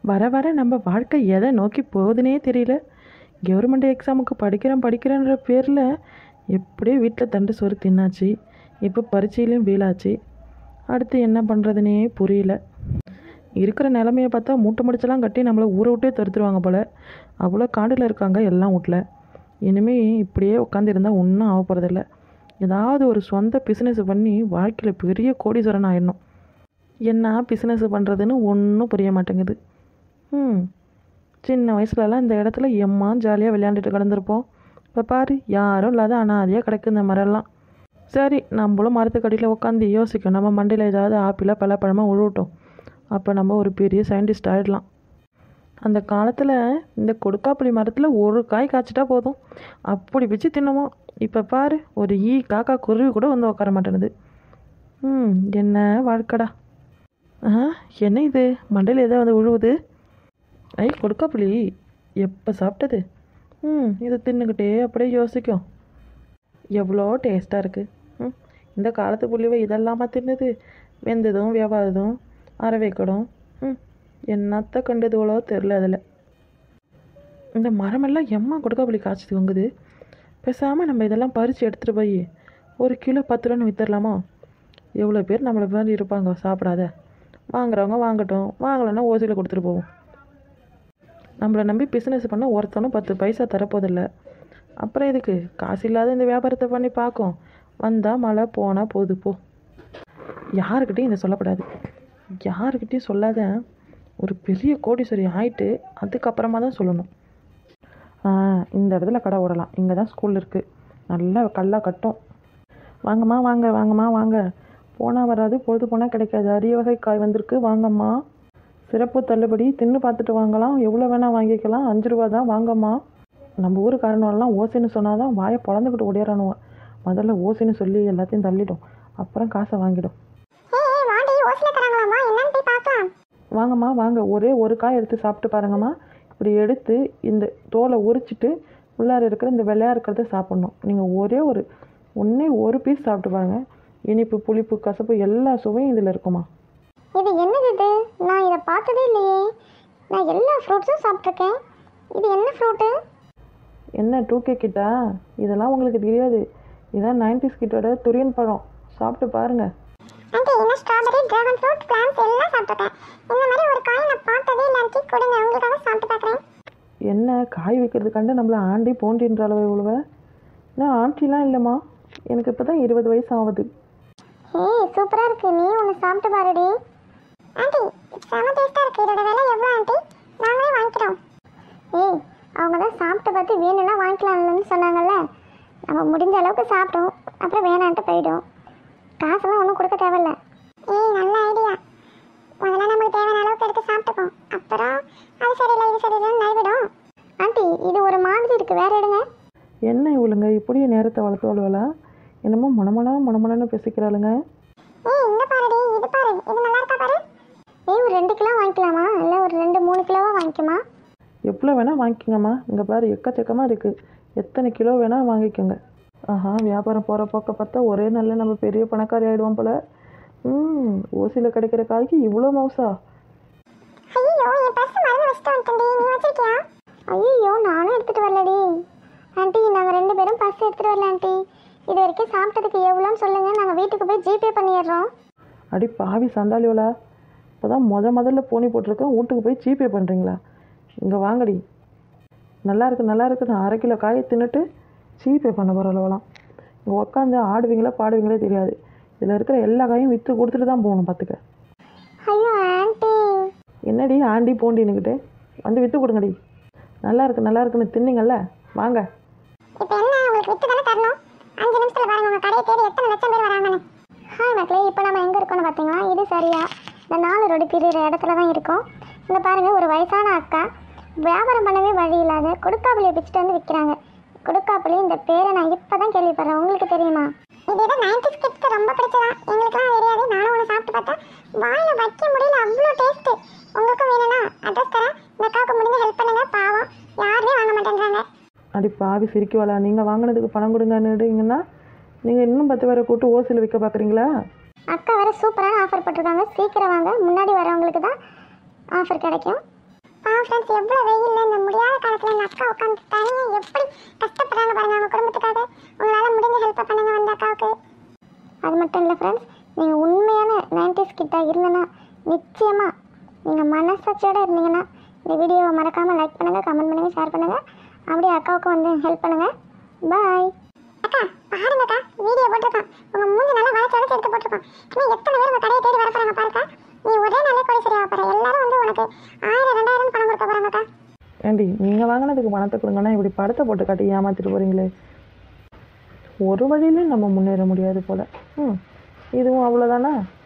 வர வர நம்ம வாழ்க்கை எதை நோக்கி போகுதுன்னே தெரியல கவர்மெண்ட் எக்ஸாமுக்கு படிக்கிறேன் படிக்கிறேன்ற பேரில் எப்படியோ வீட்டில் தண்டு சோறு தின்னாச்சு இப்போ பரீட்சையிலையும் வீழாச்சு அடுத்து என்ன பண்ணுறதுனே புரியல இருக்கிற நிலமையை பார்த்தா மூட்டை முடிச்செல்லாம் கட்டி நம்மளை ஊரை விட்டே துரத்துருவாங்க போல் அவ்வளோ காண்டில் இருக்காங்க எல்லாம் வீட்டில் இனிமேல் இப்படியே உட்காந்துருந்தா ஒன்றும் ஆக போகிறதில்ல ஏதாவது ஒரு சொந்த பிஸ்னஸ் பண்ணி வாழ்க்கையில் பெரிய கோடீஸ்வரன் ஆயிடணும் என்ன பிஸ்னஸ் பண்ணுறதுன்னு ஒன்றும் புரிய மாட்டேங்குது ம் சின்ன வயசுலலாம் இந்த இடத்துல எம்மா ஜாலியாக விளையாண்டுட்டு கிடந்திருப்போம் இப்போ பாரு யாரும் இல்லாத அனாதையாக கிடக்கு இந்த மரம்லாம் சரி நம்மளும் மரத்துக்கடியில் உட்காந்து யோசிக்கும் நம்ம மண்டையில் ஏதாவது ஆப்பிளாக பழப்பழமாக உழுவட்டும் அப்போ நம்ம ஒரு பெரிய சயின்டிஸ்ட் ஆகிடலாம் அந்த காலத்தில் இந்த கொடுக்காப்புளி மரத்தில் ஒரு காய் காய்ச்சிட்டா போதும் அப்படி பிச்சு தின்னுவோம் இப்போ பாரு ஒரு ஈ காக்கா குருவி கூட வந்து உட்கார மாட்டேனுது ம் என்ன வாழ்க்கடா ஆ என்ன இது மண்டையில் ஏதோ வந்து உழுவுது ஐ கொடுக்காப்புளி எப்போ சாப்பிட்டது ம் இதை தின்னுக்கிட்டே அப்படியே யோசிக்கும் எவ்வளோ டேஸ்ட்டாக இருக்குது ம் இந்த காலத்து புள்ளிவை இதெல்லாமா தின்னுது வெந்ததும் வேவாததும் அரை வைக்கடும் ம் என்னத்த கண்டதுவளோ தெரில அதில் இந்த மரமெல்லாம் எம்மா கொடுக்காப்புளி காய்ச்சி தொங்குது பேசாமல் நம்ம இதெல்லாம் பறித்து எடுத்துகிட்டு போய் ஒரு கிலோ பத்து ரூபான்னு விற்றுடலாமா எவ்வளோ பேர் நம்மளை மாதிரி இருப்பாங்க சாப்பிடாத வாங்குறவங்க வாங்கட்டும் வாங்கலைன்னா ஓசியில் கொடுத்துட்டு போவோம் நம்மளை நம்பி பிஸ்னஸ் பண்ண ஒருத்தனும் பத்து பைசா தரப்போதில்ல அப்புறம் எதுக்கு காசு இல்லாத இந்த வியாபாரத்தை பண்ணி பார்க்கும் வந்தால் மழை போனால் போகுது போ யாருக்கிட்டையும் இதை சொல்லக்கூடாது யாருக்கிட்டையும் சொல்லாத ஒரு பெரிய கோடீஸ்வரி ஆயிட்டு அதுக்கப்புறமா தான் சொல்லணும் ஆ இந்த இடத்துல கடை ஓடலாம் இங்கே தான் ஸ்கூல் இருக்குது நல்லா கல்லாக கட்டும் வாங்கம்மா வாங்க வாங்கம்மா வாங்க போனால் வராது பொழுது போனால் கிடைக்காது அரிய வகை காய் வந்திருக்கு வாங்கம்மா சிறப்பு தள்ளுபடி தின்னு பார்த்துட்டு வாங்கலாம் எவ்வளோ வேணால் வாங்கிக்கலாம் அஞ்சு ரூபா தான் வாங்கம்மா நம்ம ஊருக்காரனெல்லாம் ஓசின்னு சொன்னால் தான் வாயை பொழந்துக்கிட்டு ஓடியாரானுவன் முதல்ல ஓசின்னு சொல்லி எல்லாத்தையும் தள்ளிடும் அப்புறம் காசை வாங்கிடும் ஏய் வாடி ஓசில தராங்களாமா என்னன்னு போய் பார்க்கலாம் வாங்கம்மா வாங்க ஒரே ஒரு காய் எடுத்து சாப்பிட்டு பாருங்கம்மா இப்படி எடுத்து இந்த தோலை உரிச்சிட்டு உள்ளார இருக்கிற இந்த வெள்ளையாக இருக்கிறத சாப்பிட்ணும் நீங்கள் ஒரே ஒரு ஒன்றே ஒரு பீஸ் சாப்பிட்டு பாருங்கள் இனிப்பு புளிப்பு கசப்பு எல்லா சுவையும் இதில் இருக்குமா இது என்னது இது நான் இதை பார்த்ததே இல்லையே நான் எல்லா ஃப்ரூட்ஸும் சாப்பிட்ருக்கேன் இது என்ன ஃப்ரூட்டு என்ன டூ கே கிட்டா இதெல்லாம் உங்களுக்கு தெரியாது இதான் நைன்டிஸ் கிட்டோட துரியன் பழம் சாப்பிட்டு பாருங்கள் ஆண்டி இன்னும் ஸ்ட்ராபெரி டிராகன் ஃப்ரூட் பிளான்ஸ் எல்லாம் சாப்பிட்ருக்கேன் இந்த மாதிரி ஒரு காய் நான் பார்த்ததே இல்லை ஆண்டி கொடுங்க உங்களுக்காக சாப்பிட்டு பார்க்குறேன் என்ன காய் வைக்கிறது கண்டு நம்மள ஆண்டி போண்டின்ற அளவு இவ்வளவு நான் ஆண்டிலாம் இல்லைம்மா எனக்கு இப்போ தான் இருபது வயசு ஆகுது ஏய் சூப்பராக இருக்கு நீ ஒன்று சாப்பிட்டு பாருடி ஆண்டி செம டேஸ்ட்டாக இருக்கு இதோட விலை எவ்வளோ ஆண்டி நாங்களே வாங்கிக்கிறோம் ஏய் அவங்க தான் சாப்பிட்டு பார்த்து வேணும்னா வாங்கிக்கலாம்னு சொன்னாங்கல்ல நம்ம முடிஞ்ச அளவுக்கு சாப்பிட்டோம் அப்புறம் வேணான்ட்டு போயிடும் காசெல்லாம் ஒன்றும் கொடுக்க தேவையில்ல ஏய் நல்ல ஐடியா முதல்ல நமக்கு தேவையான அளவுக்கு எடுத்து சாப்பிட்டுப்போம் அப்புறம் அது சரியில்லை இது சரியில்லைன்னு நழுவிடும் ஆண்டி இது ஒரு மாதிரி இருக்கு வேற எடுங்க என்ன இவளுங்க இப்படியே நேரத்தை வளர்த்தவளுவலா என்னமோ மணமளா மணமளன்னு பேசிக்கிறாளுங்க ஏய் இங்க பாருடி இது பாரு இது நல்லா இருக்கா பாரு ஏய் ஒரு ரெண்டு கிலோ வாங்கிக்கலாமா இல்லை ஒரு ரெண்டு மூணு கிலோவா வாங்கிக்குமா எவ்வளோ வேணால் வாங்கிக்கோங்கம்மா இங்கே பாரு எக்கச்சக்கமாக இருக்குது எத்தனை கிலோ வேணால் வாங்கிக்கோங்க ஆஹா வியாபாரம் போகிற போக்க பார்த்தா ஒரே நாளில் நம்ம பெரிய பணக்காரி ஆகிடுவோம் போல ம் ஓசியில் கிடைக்கிற காய்க்கு இவ்வளோ மவுசா ஐயோ என் பர்ஸ் மறந்து வச்சுட்டு வந்துட்டேன்டி நீ வச்சிருக்கியா ஐயோ நானும் எடுத்துட்டு வரலடி ஆண்டி நாங்கள் ரெண்டு பேரும் பர்ஸ் எடுத்துட்டு வரல ஆண்டி இது வரைக்கும் சாப்பிட்டதுக்கு எவ்வளோன்னு சொல்லுங்க நாங்கள் வீட்டுக்கு போய் ஜிபே பண்ணிடுறோம் அடி பாவி சண்டாளியோலா இப்போ தான் முத முதல்ல போனி போட்டிருக்கேன் வீட்டுக்கு போய் ஜிபே பண்ணுறீங்களா இங்கே வாங்கடி நல்லா இருக்கு நல்லா இருக்கு நான் அரை கிலோ காயை தின்னுட்டு ஜிபே பண்ண போகிறளவலாம் இங்கே உட்காந்து ஆடுவீங்களா பாடுவீங்களே தெரியாது இதில் இருக்கிற எல்லா காயும் விற்று கொடுத்துட்டு தான் போகணும் பார்த்துக்க ஐயோ ஆண்டி என்னடி ஆண்டி போண்டின்னுக்கிட்டு வந்து விற்று கொடுங்கடி நல்லா இருக்கு நல்லா இருக்குன்னு தின்னீங்கல்ல வாங்க இப்போ என்ன உங்களுக்கு விட்டு தானே தரணும் அஞ்சு நிமிஷத்தில் பாருங்க உங்கள் கடையை தேடி எத்தனை லட்சம் பேர் வராங்கன்னு ஹாய் மக்களே இப்போ நம்ம எங்கே இருக்கோம்னு பார்த்தீங்களா இது சரியா இந்த நாலு ரோடு பிரிகிற இடத்துல தான் இருக்கோம் இங்கே பாருங்க ஒரு வயசான அக்கா வியாபாரம் பண்ணவே வழி இல்லாத கொடுக்காப்புளியை பிச்சுட்டு வந்து விற்கிறாங்க கொடுக்காப்புளி இந்த பேரை நான் இப்போ தான் கேள்விப்படுறேன் உங்களுக்கு தெரியுமா இது ஏதோ நைன்டி கிட்ஸ்க்கு ரொம்ப பிடிச்சதா எங்களுக்குலாம் தெரியாது நானும் ஒன்று சாப்பிட்டு பார்த்தேன் வாயில் வைக்க முடியல அவ்வளோ டேஸ்ட்டு உங்களுக்கும் வேணும்னா அட்ரஸ் தரேன் இந்த அக்காவுக்கு முடிஞ்ச ஹெல்ப் பண்ணுங்க பாவம் யாருமே வாங்க மாட்டேன்றாங்க அடி பாவி சிரிக்குவாளா நீங்கள் வாங்கினதுக்கு பணம் கொடுங்கன்னுட்டீங்கன்னா நீங்கள் இன்னும் பத்து பேரை கூட்டு ஓசியில் விற்க பார்க்குறீங்களா அக்கா வேற சூப்பரான ஆஃபர் போட்டிருக்காங்க சீக்கிரம் வாங்க முன்னாடி வரவங்களுக்கு தான் ஆஃபர் கிடைக்கும் பாவம் ஃப்ரெண்ட்ஸ் எவ்வளோ வெயில்ல இந்த முடியாத காலத்தில் இந்த அக்கா உட்காந்து தனியாக எப்படி கஷ்டப்படுறாங்க பாருங்க அவங்க குடும்பத்துக்காக உங்களால் முடிஞ்ச ஹெல்ப்பை பண்ணுங்க அந்த அக்காவுக்கு அது மட்டும் இல்லை ஃப்ரெண்ட்ஸ் நீங்கள் உண்மையான நைன்டிஸ் கிட்ட இருந்தனா நிச்சயமாக நீங்கள் மனசாட்சியோடு இருந்தீங்கன்னா இந்த வீடியோவை மறக்காமல் லைக் பண்ணுங்கள் கமெண்ட் பண்ணுங்கள் ஷேர் பண்ணுங்கள் அப்படியே அக்காவுக்கு வந்து ஹெல்ப் பண்ணுங்கள் பாய் அக்கா பாருங்கக்கா வீடியோ போட்டிருக்கான் உங்கள் மூஞ்சி நல்லா வளைச்சு வளைச்சு எடுத்து போட்டிருக்கான் இன்னும் எத்தனை பேர் உங்கள் கடையை தேடி வர போகிறாங்க பாருக்கா நீ ஒரே நாளே கோடி சரியாக போகிற எல்லாரும் வந்து உனக்கு ஆயிரம் ரெண்டாயிரம் பணம் கொடுக்க போகிறாங்கக்கா ஏண்டி நீங்கள் வாங்கினதுக்கு பணத்தை கொடுங்கன்னா இப்படி படத்தை போட்டு காட்டி ஏமாத்திட்டு போகிறீங்களே ஒரு வழியிலையும் நம்ம முன்னேற முடியாது போல் ம் இதுவும் அவ்வளோதானா